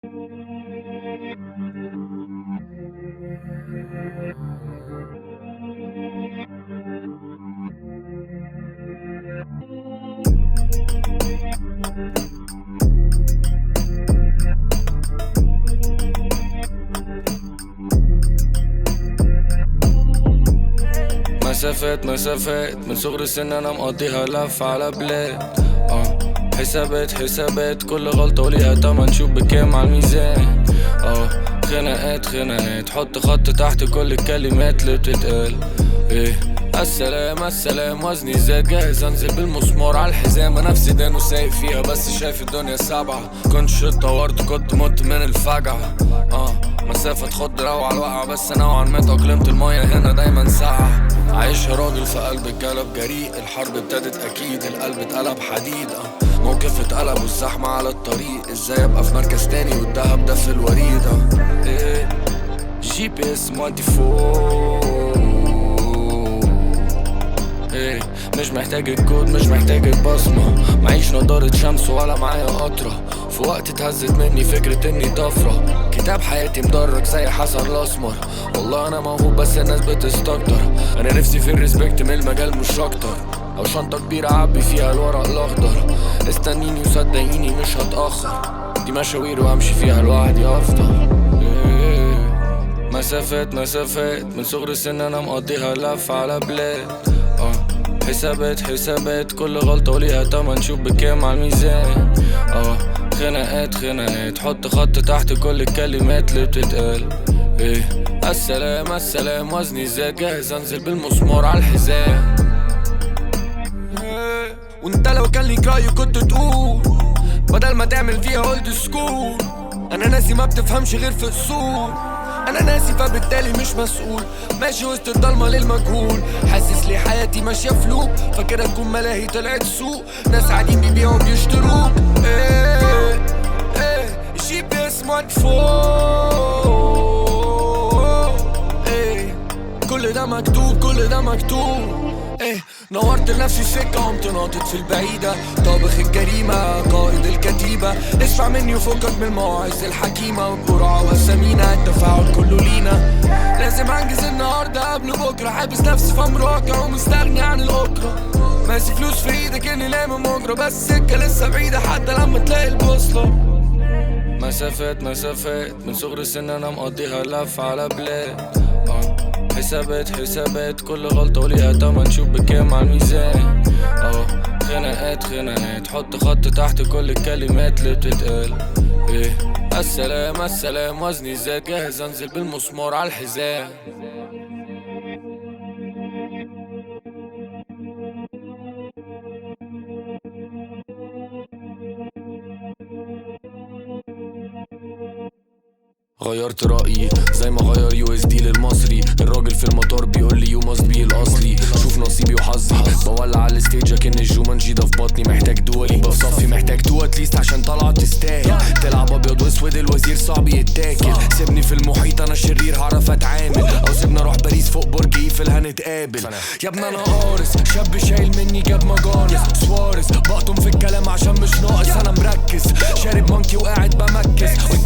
مسافات مسافات من صغر السن انا مقضيها لف على بلاد اه حسابات حسابات كل غلطة وليها تمن شوف بكام على الميزان اه خناقات خناقات حط خط تحت كل الكلمات اللي بتتقال ايه السلام السلام وزني زاد جاهز انزل بالمسمار على الحزام انا في سيدان وسايق فيها بس شايف الدنيا سبعة كنتش اتطورت كنت مت من الفجعة اه مسافة تخض روعة الوقعة بس نوعا ما تأقلمت المية هنا دايما ساقعة عايشها راجل في قلب الجلب جريء الحرب ابتدت اكيد القلب اتقلب حديد اه موقف اتقلب والزحمة على الطريق ازاي ابقى في مركز تاني والدهب ده في الوريد اه ايه جي بي اس مودي فوق ايه مش محتاج الكود مش محتاج البصمة معيش نضارة شمس ولا معايا قطرة في وقت اتهزت مني فكرة اني طفرة كتاب حياتي مدرج زي حسن الاسمر والله انا موهوب بس الناس بتستكتر انا نفسي في الريسبكت من المجال مش اكتر او شنطة كبيرة اعبي فيها الورق الاخضر استنيني وصدقيني مش هتأخر دي مشاوير وامشي فيها لوحدي افضل إيه مسافات مسافات من صغر السن انا مقضيها لف على بلاد اه حسابات حسابات كل غلطة وليها تمن شوف بكام على الميزان اه خناقات خناقات حط خط تحت كل الكلمات اللي بتتقال ايه السلام السلام وزني زاد جاهز انزل بالمسمار على الحزام إيه، وانت لو كان ليك رأي كنت تقول بدل ما تعمل فيها اولد سكول انا ناسي ما بتفهمش غير في اصول انا ناسي فبالتالي مش مسؤول ماشي وسط الضلمه للمجهول حاسس ليه حياتي ماشيه فلوك فاكرها تكون ملاهي طلعت سوق ناس قاعدين بيبيعوا بيشتروك ايه ايه جي بي اس مدفوع ايه كل ده مكتوب كل ده مكتوب ايه نورت لنفسي السكة قمت ناطط في البعيدة طابخ الجريمة قائد الكتيبة اسمع مني وفكك من المواعظ الحكيمة والجرعة والسمينة التفاعل كله لينا لازم انجز النهاردة قبل بكرة حابس نفسي في امر واقع ومستغني عن الاكرة ماسك فلوس في ايدك اني لامم مجرى بس السكة لسه بعيدة حتى لما تلاقي البوصلة مسافات مسافات من صغر السن انا مقضيها لف على بلاد اه حسابات حسابات كل غلطة وليها تمن شوف بكام على الميزان اه خناقات خناقات حط خط تحت كل الكلمات اللي بتتقال ايه السلام السلام وزني زاد جاهز انزل بالمسمار على الحزام غيرت رأيي زي ما غير يو اس دي للمصري الراجل في المطار بيقول لي يو ماست بي الاصلي شوف نصيبي وحظي بولع على الستيج اكن الجومانجي ده في بطني محتاج دول يبقى في صفي محتاج تو اتليست عشان طلعت تستاهل تلعب ابيض واسود الوزير صعب يتاكل سيبني في المحيط انا شرير هعرف اتعامل او سيبني اروح باريس فوق برج ايفل هنتقابل يا ابني انا قارص شاب شايل مني جاب مجانس سوارز بقطم في الكلام عشان مش ناقص انا مركز شارب مانكي وقاعد بمكس